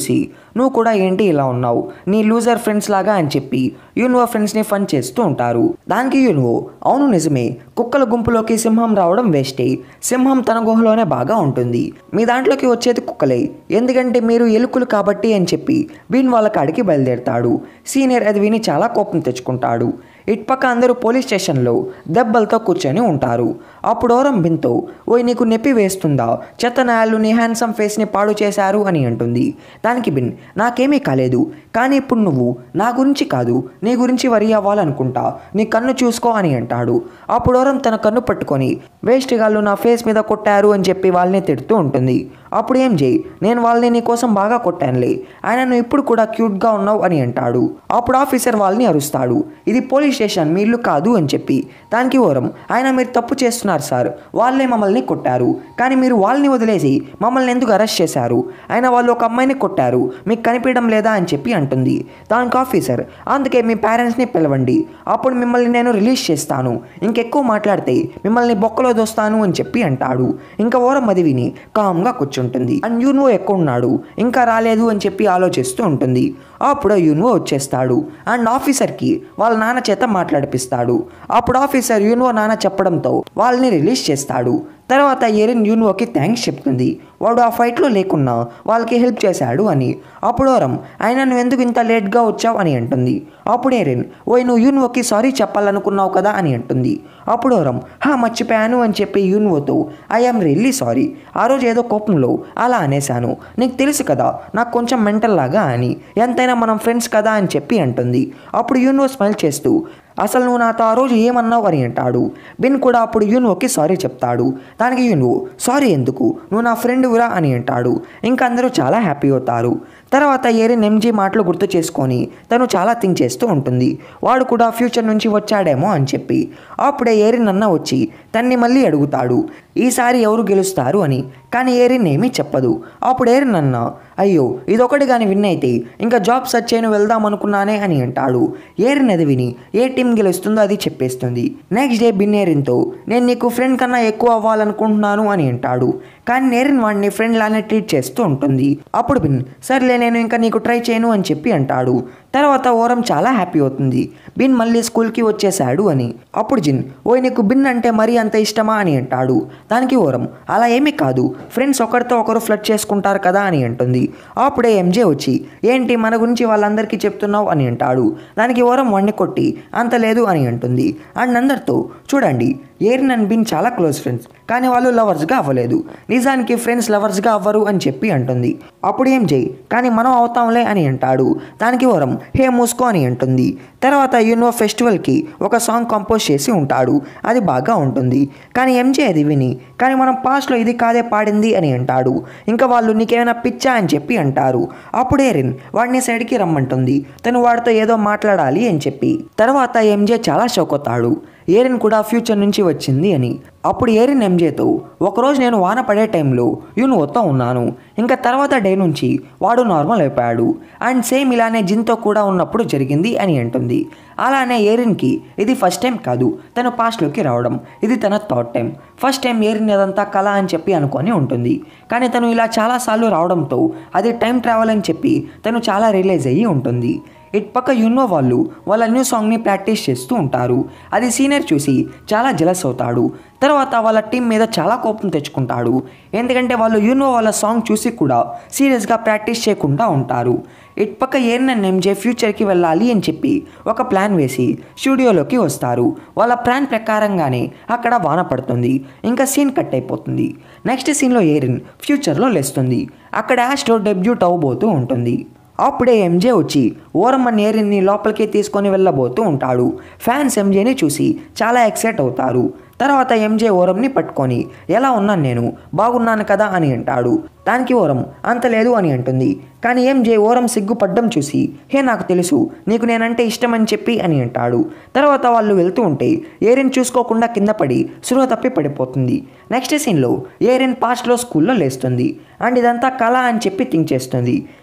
S1: నువ్వు కూడా ఏంటి ఇలా ఉన్నావు నీ లూజర్ ఫ్రెండ్స్ లాగా అని చెప్పి యూన్వో ఫ్రెండ్స్ని ఫన్ చేస్తూ ఉంటారు దానికి యూన్వో అవును నిజమే కుక్కల గుంపులోకి సింహం రావడం వేస్టే సింహం తన గుహలోనే బాగా ఉంటుంది మీ దాంట్లోకి వచ్చేది కుక్కలే ఎందుకంటే మీరు ఎలుకలు కాబట్టి అని చెప్పి బీన్ వాళ్ళ కాడికి బయలుదేరతాడు సీనియర్ అది విని చాలా కోపం తెచ్చుకుంటాడు ఇటుపక్క అందరూ పోలీస్ స్టేషన్లో దెబ్బలతో కూర్చొని ఉంటారు అప్పుడు ఓరం బిన్తో ఓయ్ నీకు నొప్పి వేస్తుందా చెత్త నాయాలు నీ హ్యాండ్సమ్ ఫేస్ని పాడు చేశారు అని అంటుంది దానికి బిన్ నాకేమీ కాలేదు కానీ ఇప్పుడు నువ్వు నా గురించి కాదు నీ గురించి వరి అవ్వాలనుకుంటా నీ కన్ను చూసుకో అని అంటాడు అప్పుడు ఓరం తన కన్ను పట్టుకొని వేస్ట్ గాళ్ళు నా ఫేస్ మీద కొట్టారు అని చెప్పి వాళ్ళని తిడుతూ ఉంటుంది అప్పుడు ఏం చేయి నేను వాళ్ళని నీ కోసం బాగా కొట్టానులే ఆయన నువ్వు ఇప్పుడు కూడా క్యూట్గా ఉన్నావు అని అంటాడు అప్పుడు ఆఫీసర్ వాళ్ళని అరుస్తాడు ఇది పోలీస్ స్టేషన్ మీ ఇల్లు కాదు అని చెప్పి దానికి ఓరం ఆయన మీరు తప్పు చేస్తున్నారు సార్ వాళ్ళే మమ్మల్ని కొట్టారు కానీ మీరు వాళ్ళని వదిలేసి మమ్మల్ని ఎందుకు అరెస్ట్ చేశారు ఆయన వాళ్ళు ఒక అమ్మాయిని కొట్టారు మీకు కనిపించడం లేదా అని చెప్పి అంటుంది దానికి ఆఫీసర్ అందుకే మీ పేరెంట్స్ని పిలవండి అప్పుడు మిమ్మల్ని నేను రిలీజ్ చేస్తాను ఇంకెక్కువ మాట్లాడితే మిమ్మల్ని బొక్కలో దోస్తాను అని చెప్పి అంటాడు ఇంకా ఓరం అది విని కామ్గా కూర్చుంటుంది అండ్ యూన్వో ఎక్కువ ఉన్నాడు ఇంకా రాలేదు అని చెప్పి ఆలోచిస్తూ ఉంటుంది అప్పుడు యూన్వో వచ్చేస్తాడు అండ్ ఆఫీసర్కి వాళ్ళ నాన్న చేత మాట్లాడిపిస్తాడు అప్పుడు ఆఫీసర్ యూన్వో నాన్న చెప్పడంతో వాళ్ళని రిలీజ్ చేస్తాడు తర్వాత ఎరిన్ యూన్వోకి థ్యాంక్స్ చెప్తుంది వాడు ఆ ఫైట్లో లేకున్నా వాళ్ళకి హెల్ప్ చేశాడు అని అప్పుడు ఓరం ఆయన నువ్వు ఎందుకు ఇంత లేట్గా వచ్చావు అని అంటుంది అప్పుడు ఎరిన్ ఓయ్ నువ్వు యూన్వోకి సారీ చెప్పాలనుకున్నావు కదా అని అంటుంది అప్పుడు ఓరం హా మర్చిపోయాను అని చెప్పి యూన్వోతో ఐఎమ్ రియల్లీ సారీ ఆ రోజు ఏదో కోపంలో అలా అనేశాను నీకు తెలుసు కదా నాకు కొంచెం మెంటల్ లాగా అని ఎంతైనా మనం ఫ్రెండ్స్ కదా అని చెప్పి అంటుంది అప్పుడు యూన్వో స్మైల్ చేస్తూ అసలు నువ్వు నాతో ఆ రోజు ఏమన్నావు అని అంటాడు బిన్ కూడా అప్పుడు యూన్వోకి సారీ చెప్తాడు దానికి యూన్వో సారీ ఎందుకు నువ్వు నా ఫ్రెండ్ రా అని అంటాడు ఇంకా అందరూ చాలా హ్యాపీ అవుతారు తర్వాత ఏరిన్ ఎంజీ మాటలు గుర్తు చేసుకొని తను చాలా థింక్ చేస్తూ ఉంటుంది వాడు కూడా ఫ్యూచర్ నుంచి వచ్చాడేమో అని చెప్పి అప్పుడే ఏరిన్ అన్న వచ్చి తన్ని మళ్ళీ అడుగుతాడు ఈసారి ఎవరు గెలుస్తారు అని కానీ ఏరిన్ ఏమీ చెప్పదు అప్పుడు ఏరిన్ అన్న అయ్యో ఇదొకటి కానీ విన్ అయితే ఇంకా జాబ్ సర్చ్ చేయను వెళ్దాం అనుకున్నానే అని అంటాడు ఏరిన్ అది విని ఏ టీం గెలుస్తుందో అది చెప్పేస్తుంది నెక్స్ట్ డే బిన్ ఏరిన్తో నేను నీకు ఫ్రెండ్ కన్నా ఎక్కువ అవ్వాలనుకుంటున్నాను అని అంటాడు కానీ నేరిన్ వాడిని ఫ్రెండ్ లానే ట్రీట్ చేస్తూ ఉంటుంది అప్పుడు బిన్ సర్లే నేను ఇంకా నీకు ట్రై చేయను అని చెప్పి అంటాడు తర్వాత ఓరం చాలా హ్యాపీ అవుతుంది బిన్ మళ్ళీ స్కూల్కి వచ్చేసాడు అని అప్పుడు జిన్ ఓయ్ నీకు బిన్ అంటే మరీ అంత ఇష్టమా అని అంటాడు దానికి ఓరం అలా ఏమీ కాదు ఫ్రెండ్స్ ఒకరితో ఒకరు ఫ్లడ్ చేసుకుంటారు కదా అని అంటుంది అప్పుడే ఎంజే వచ్చి ఏంటి మన గురించి వాళ్ళందరికీ చెప్తున్నావు అని అంటాడు దానికి ఓరం వాడిని కొట్టి అంత లేదు అని అంటుంది అండ్ అందరితో చూడండి ఏరిన్ అండ్ బిన్ చాలా క్లోజ్ ఫ్రెండ్స్ కానీ వాళ్ళు లవర్స్గా అవ్వలేదు నిజానికి ఫ్రెండ్స్ లవర్స్గా అవ్వరు అని చెప్పి అంటుంది అప్పుడు ఏం చేయి కానీ మనం అవుతాంలే అని అంటాడు దానికి వరం హే మూసుకో అని అంటుంది తర్వాత యూనో ఫెస్టివల్కి ఒక సాంగ్ కంపోజ్ చేసి ఉంటాడు అది బాగా ఉంటుంది కానీ ఎంజే అది విని కానీ మనం పాస్ట్లో ఇది కాదే పాడింది అని అంటాడు ఇంకా వాళ్ళు నీకేమైనా పిచ్చా అని చెప్పి అంటారు అప్పుడు ఏరిన్ వాడిని సైడ్కి రమ్మంటుంది తను వాడితో ఏదో మాట్లాడాలి అని చెప్పి తర్వాత ఎంజే చాలా షాక్ అవుతాడు ఏరిన్ కూడా ఫ్యూచర్ నుంచి వచ్చింది అని అప్పుడు ఏరిన్ ఎంజేతో ఒకరోజు నేను వాన పడే టైంలో యూనువోతో ఉన్నాను ఇంకా తర్వాత డే నుంచి వాడు నార్మల్ అయిపోయాడు అండ్ సేమ్ ఇలానే జిన్తో కూడా ఉన్నప్పుడు జరిగింది అని అంటుంది అలానే ఏరిన్కి ఇది ఫస్ట్ టైం కాదు తను పాస్ట్లోకి రావడం ఇది తన third time first time Erin అదంతా కళ అని చెప్పి అనుకొని ఉంటుంది కానీ తను ఇలా చాలాసార్లు రావడంతో అది టైం ట్రావెల్ అని చెప్పి తను చాలా రియలైజ్ అయ్యి ఉంటుంది ఇటుపక్క యున్నో వాళ్ళు వాళ్ళ న్యూ సాంగ్ని ప్రాక్టీస్ చేస్తూ ఉంటారు అది సీనియర్ చూసి చాలా జలస్ అవుతాడు తర్వాత వాళ్ళ టీం మీద చాలా కోపం తెచ్చుకుంటాడు ఎందుకంటే వాళ్ళు యూనో వాళ్ళ సాంగ్ చూసి కూడా సీరియస్గా ప్రాక్టీస్ చేయకుండా ఉంటారు ఇటుపక్క ఏరిన్ ఎంజే ఫ్యూచర్కి వెళ్ళాలి అని చెప్పి ఒక ప్లాన్ వేసి స్టూడియోలోకి వస్తారు వాళ్ళ ప్లాన్ ప్రకారంగానే అక్కడ వాన పడుతుంది ఇంకా సీన్ కట్ అయిపోతుంది నెక్స్ట్ సీన్లో ఏరిన్ ఫ్యూచర్లో లేస్తుంది అక్కడ యాస్ట్రో డెబ్యూట్ అవ్వబోతూ ఉంటుంది అప్పుడే ఎంజే వచ్చి ఓరమ్మ నేరిని లోపలికి తీసుకొని వెళ్ళబోతూ ఉంటాడు ఫ్యాన్స్ ఎంజేని చూసి చాలా ఎక్సైట్ అవుతారు తర్వాత ఎంజే ఓరంని పట్టుకొని ఎలా ఉన్నాను నేను బాగున్నాను కదా అని అంటాడు దానికి ఓరం అంత లేదు అని అంటుంది కానీ ఎంజే ఓరం సిగ్గుపడ్డం చూసి హే నాకు తెలుసు నీకు నేనంటే ఇష్టం అని చెప్పి అని అంటాడు తర్వాత వాళ్ళు వెళ్తూ ఉంటే ఏరిన్ చూసుకోకుండా కింద పడి సులువ తప్పి పడిపోతుంది నెక్స్ట్ సీన్లో ఏరిన్ పాస్ట్లో స్కూల్లో లేస్తుంది అండ్ ఇదంతా కళ అని చెప్పి థింక్ చేస్తుంది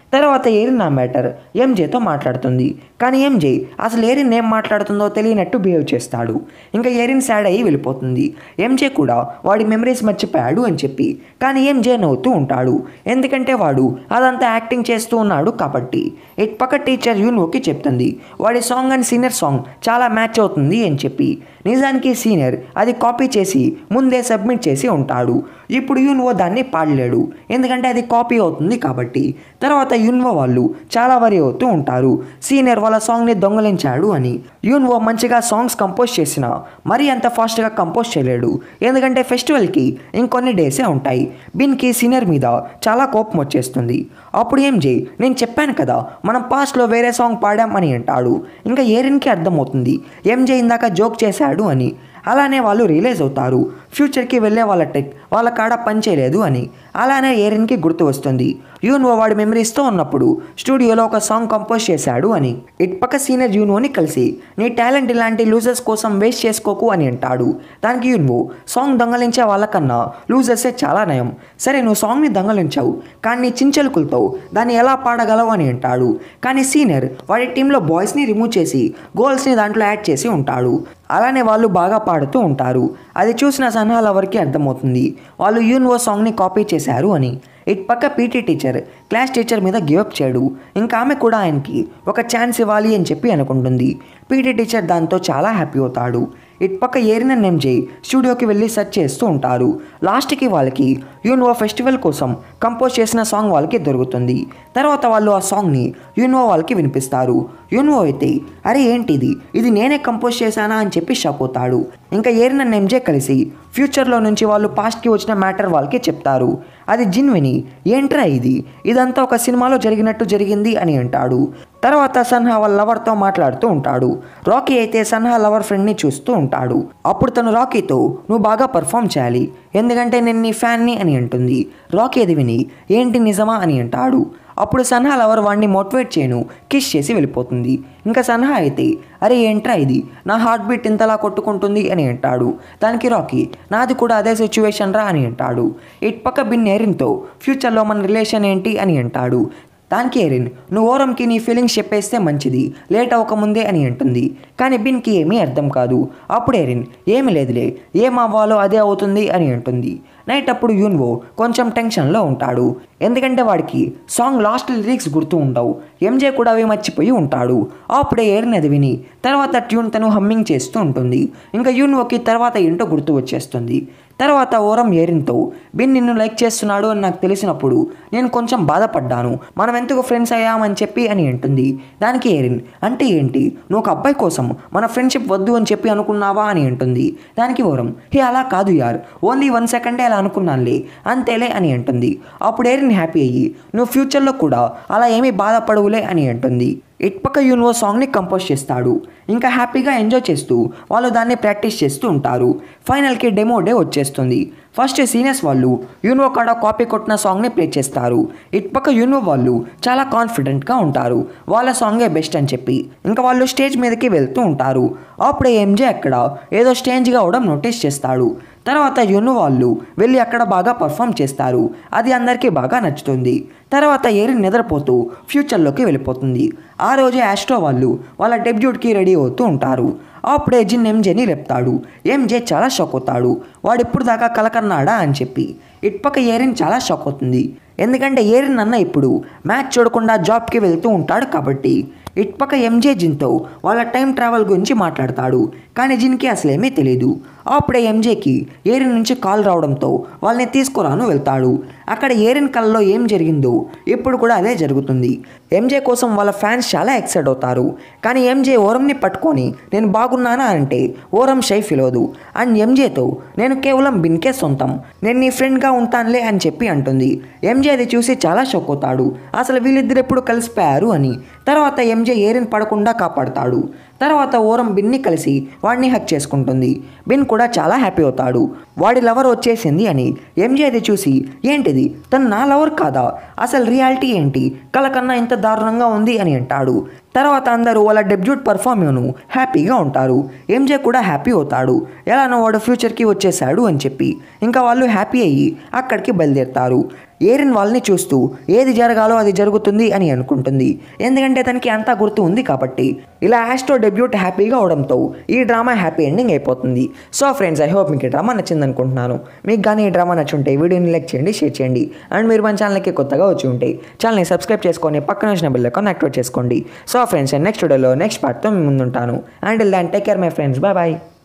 S1: తర్వాత ఏరిన్ ఆ మ్యాటర్ ఎంజేతో మాట్లాడుతుంది కానీ ఎంజే అసలు ఏరిన్ ఏం మాట్లాడుతుందో తెలియనట్టు బిహేవ్ చేస్తాడు ఇంకా ఏరిన్ సాడ్ అయ్యి వెళ్ళిపోతుంది ఎంజే కూడా వాడి మెమరీస్ మర్చిపోయాడు అని చెప్పి కానీ ఎంజే నవ్వుతూ ఉంటాడు ఎందుకంటే వాడు అదంతా యాక్టింగ్ చేస్తూ ఉన్నాడు కాబట్టి ఇట్ పక్క టీచర్ యూన్వోకి చెప్తుంది వాడి సాంగ్ అండ్ సీనియర్ సాంగ్ చాలా మ్యాచ్ అవుతుంది అని చెప్పి నిజానికి సీనియర్ అది కాపీ చేసి ముందే సబ్మిట్ చేసి ఉంటాడు ఇప్పుడు యూన్వో దాన్ని పాడలేడు ఎందుకంటే అది కాపీ అవుతుంది కాబట్టి తర్వాత యూన్వో వాళ్ళు చాలా వరి అవుతూ ఉంటారు సీనియర్ వాళ్ళ సాంగ్ని దొంగలించాడు అని యూన్వో మంచిగా సాంగ్స్ కంపోజ్ చేసిన మరీ అంత ఫాస్ట్గా కంపోజ్ చేయలేడు ఎందుకంటే ఫెస్టివల్కి ఇంకొన్ని డేసే ఉంటాయి బిన్కి సీనియర్ మీద చాలా కోపం వచ్చేస్తుంది అప్పుడు ఏం చేయి నేను చెప్పాను కదా మనం పాస్ట్లో వేరే సాంగ్ పాడాం అని అంటాడు ఇంకా ఏరిన్కి అర్థమవుతుంది ఎంజే ఇందాక జోక్ చేశాడు అని అలానే వాళ్ళు రియలైజ్ అవుతారు ఫ్యూచర్కి వెళ్ళే వాళ్ళ టెక్ వాళ్ళ కాడ పని చేయలేదు అని అలానే ఏరిన్కి గుర్తు వస్తుంది యూన్వో వాడి మెమరీస్తో ఉన్నప్పుడు స్టూడియోలో ఒక సాంగ్ కంపోజ్ చేశాడు అని ఇటుపక్క సీనియర్ యూన్వోని కలిసి నీ టాలెంట్ ఇలాంటి లూజర్స్ కోసం వేస్ట్ చేసుకోకు అని అంటాడు దానికి యూన్వో సాంగ్ దొంగలించే వాళ్ళకన్నా లూజర్సే చాలా నయం సరే నువ్వు సాంగ్ని దొంగలించావు కానీ నీ చించలుకులతో దాన్ని ఎలా పాడగలవు అని అంటాడు కానీ సీనియర్ వాడి టీంలో బాయ్స్ని రిమూవ్ చేసి గోల్స్ని దాంట్లో యాడ్ చేసి ఉంటాడు అలానే వాళ్ళు బాగా పాడుతూ ఉంటారు అది చూసిన సన్హా లవర్కి అర్థమవుతుంది వాళ్ళు యూన్వో సాంగ్ని కాపీ చేశారు అని ఇటు పక్క పీటీ టీచర్ క్లాస్ టీచర్ మీద గివప్ చేయడు ఇంకా ఆమె కూడా ఆయనకి ఒక ఛాన్స్ ఇవ్వాలి అని చెప్పి అనుకుంటుంది పీటీ టీచర్ దాంతో చాలా హ్యాపీ అవుతాడు ఇటు పక్క ఏరిన ఎంజే స్టూడియోకి వెళ్ళి సెర్చ్ చేస్తూ ఉంటారు లాస్ట్కి వాళ్ళకి యూన్వో ఫెస్టివల్ కోసం కంపోజ్ చేసిన సాంగ్ వాళ్ళకి దొరుకుతుంది తర్వాత వాళ్ళు ఆ సాంగ్ని యూన్వో వాళ్ళకి వినిపిస్తారు యూన్వో అయితే అరే ఏంటిది ఇది నేనే కంపోజ్ చేశానా అని చెప్పి షాక్ అవుతాడు ఇంకా ఏరిన ఎంజే కలిసి ఫ్యూచర్లో నుంచి వాళ్ళు పాస్ట్కి వచ్చిన మ్యాటర్ వాళ్ళకి చెప్తారు అది జిన్ విని ఏంట్రా ఇది ఇదంతా ఒక సినిమాలో జరిగినట్టు జరిగింది అని అంటాడు తర్వాత సన్హా వాళ్ళ లవర్తో మాట్లాడుతూ ఉంటాడు రాకీ అయితే సన్హా లవర్ ఫ్రెండ్ని చూస్తూ ఉంటాడు అప్పుడు తను రాకీతో నువ్వు బాగా పర్ఫామ్ చేయాలి ఎందుకంటే నేను నీ ఫ్యాన్ని అని అంటుంది రాకీ అది విని ఏంటి నిజమా అని అంటాడు అప్పుడు సన్హా లవర్ వాడిని మోటివేట్ చేయను కిస్ చేసి వెళ్ళిపోతుంది ఇంకా సన్హా అయితే అరే ఏంట్రా ఇది నా హార్ట్ బీట్ ఇంతలా కొట్టుకుంటుంది అని అంటాడు దానికి రాకీ నాది కూడా అదే సిచ్యువేషన్ రా అని అంటాడు ఇటు పక్క బిన్ ఎరిన్తో ఫ్యూచర్లో మన రిలేషన్ ఏంటి అని అంటాడు దానికి ఎరిన్ నువ్వు ఓరంకి నీ ఫీలింగ్స్ చెప్పేస్తే మంచిది లేట్ అవ్వకముందే అని అంటుంది కానీ బిన్కి ఏమీ అర్థం కాదు అప్పుడు ఎరిన్ ఏమి లేదులే ఏం అవ్వాలో అదే అవుతుంది అని అంటుంది నైట్ అప్పుడు యూన్వో కొంచెం టెన్షన్లో ఉంటాడు ఎందుకంటే వాడికి సాంగ్ లాస్ట్ లిరిక్స్ గుర్తు ఉండవు ఎంజే కూడా అవి మర్చిపోయి ఉంటాడు అప్పుడే ఎరిన్ అది విని తర్వాత ట్యూన్ తను హమ్మింగ్ చేస్తూ ఉంటుంది ఇంకా యూన్వోకి తర్వాత ఏంటో గుర్తు వచ్చేస్తుంది తర్వాత ఓరం ఏరిన్తో బిన్ నిన్ను లైక్ చేస్తున్నాడు అని నాకు తెలిసినప్పుడు నేను కొంచెం బాధపడ్డాను మనం ఎందుకు ఫ్రెండ్స్ అయ్యామని చెప్పి అని అంటుంది దానికి ఏరిన్ అంటే ఏంటి నువ్వు ఒక అబ్బాయి కోసం మన ఫ్రెండ్షిప్ వద్దు అని చెప్పి అనుకున్నావా అని అంటుంది దానికి ఓరం హే అలా కాదు యార్ ఓన్లీ వన్ సెకండే అలా అనుకున్నానులే అంతేలే అని అంటుంది అప్పుడు ఏరిన్ హ్యాపీ అయ్యి నువ్వు ఫ్యూచర్లో కూడా అలా ఏమీ బాధపడవులే అని అంటుంది ఇటుపక్క యూనివో సాంగ్ని కంపోజ్ చేస్తాడు ఇంకా హ్యాపీగా ఎంజాయ్ చేస్తూ వాళ్ళు దాన్ని ప్రాక్టీస్ చేస్తూ ఉంటారు ఫైనల్కి డెమో డే వచ్చేస్తుంది ఫస్ట్ సీనియర్స్ వాళ్ళు యూనివో కాడ కాపీ కొట్టిన సాంగ్ని ప్లే చేస్తారు ఇటుపక్క యూనివో వాళ్ళు చాలా కాన్ఫిడెంట్గా ఉంటారు వాళ్ళ సాంగే బెస్ట్ అని చెప్పి ఇంకా వాళ్ళు స్టేజ్ మీదకి వెళ్తూ ఉంటారు అప్పుడే ఎంజే అక్కడ ఏదో స్టేంజ్గా అవడం నోటీస్ చేస్తాడు తర్వాత యును వాళ్ళు వెళ్ళి అక్కడ బాగా పర్ఫామ్ చేస్తారు అది అందరికీ బాగా నచ్చుతుంది తర్వాత ఏరి నిద్రపోతూ ఫ్యూచర్లోకి వెళ్ళిపోతుంది ఆ రోజే ఆస్ట్రో వాళ్ళు వాళ్ళ డెబ్యూట్కి రెడీ అవుతూ ఉంటారు అప్పుడే జిన్ ఎంజేని లేపుతాడు ఎంజే చాలా షాక్ అవుతాడు వాడు ఇప్పుడు దాకా కలకన్నాడా అని చెప్పి ఇటుపక్క ఏరిన్ చాలా షాక్ అవుతుంది ఎందుకంటే ఏరిన్ అన్న ఇప్పుడు మ్యాచ్ చూడకుండా జాబ్కి వెళ్తూ ఉంటాడు కాబట్టి ఇటుపక్క ఎంజే జిన్తో వాళ్ళ టైం ట్రావెల్ గురించి మాట్లాడతాడు కానీ జిన్కి అసలేమీ తెలియదు అప్పుడే ఎంజేకి ఏరిన్ నుంచి కాల్ రావడంతో వాళ్ళని తీసుకురాను వెళ్తాడు అక్కడ ఏరిన్ కళ్ళలో ఏం జరిగిందో ఇప్పుడు కూడా అదే జరుగుతుంది ఎంజే కోసం వాళ్ళ ఫ్యాన్స్ చాలా ఎక్సైట్ అవుతారు కానీ ఎంజే ఓరంని పట్టుకొని నేను బాగున్నానా అంటే ఓరం షై ఫీల్ అవ్వదు అండ్ ఎంజేతో నేను కేవలం బిన్కే సొంతం నేను నీ ఫ్రెండ్గా ఉంటానులే అని చెప్పి అంటుంది ఎంజే అది చూసి చాలా షాక్ అవుతాడు అసలు వీళ్ళిద్దరు ఎప్పుడు కలిసిపోయారు అని తర్వాత ఎంజే ఏరిన్ పడకుండా కాపాడుతాడు తర్వాత ఓరం బిన్ని కలిసి వాడిని హక్ చేసుకుంటుంది బిన్ కూడా చాలా హ్యాపీ అవుతాడు వాడి లవర్ వచ్చేసింది అని ఎంజే అది చూసి ఏంటిది తను నా లవర్ కాదా అసలు రియాలిటీ ఏంటి కల కన్నా ఇంత దారుణంగా ఉంది అని అంటాడు తర్వాత అందరూ వాళ్ళ డెబ్యూట్ పర్ఫామ్ను హ్యాపీగా ఉంటారు ఎంజే కూడా హ్యాపీ అవుతాడు ఎలానో వాడు ఫ్యూచర్కి వచ్చేసాడు అని చెప్పి ఇంకా వాళ్ళు హ్యాపీ అయ్యి అక్కడికి బయలుదేరుతారు ఏరిన్ వాళ్ళని చూస్తూ ఏది జరగాలో అది జరుగుతుంది అని అనుకుంటుంది ఎందుకంటే తనకి అంతా గుర్తు ఉంది కాబట్టి ఇలా యాస్ట్రో డెబ్యూట్ హ్యాపీగా అవడంతో ఈ డ్రామా హ్యాపీ ఎండింగ్ అయిపోతుంది సో ఫ్రెండ్స్ ఐ హోప్ మీకు ఈ డ్రామా నచ్చింది అనుకుంటున్నాను మీకు కానీ ఈ డ్రామా నచ్చుంటే వీడియోని లైక్ చేయండి షేర్ చేయండి అండ్ మీరు మన ఛానల్కి కొత్తగా వచ్చి ఉంటే ఛానల్ని సబ్స్క్రైబ్ చేసుకొని పక్కన వచ్చిన బిల్ అకౌంట్ యాక్టివేట్ చేసుకోండి సో ఫ్రెండ్స్ నెక్స్ట్ వీడియోలో నెక్స్ట్ పార్ట్తో మీ ముందుంటాను and then take care my friends bye bye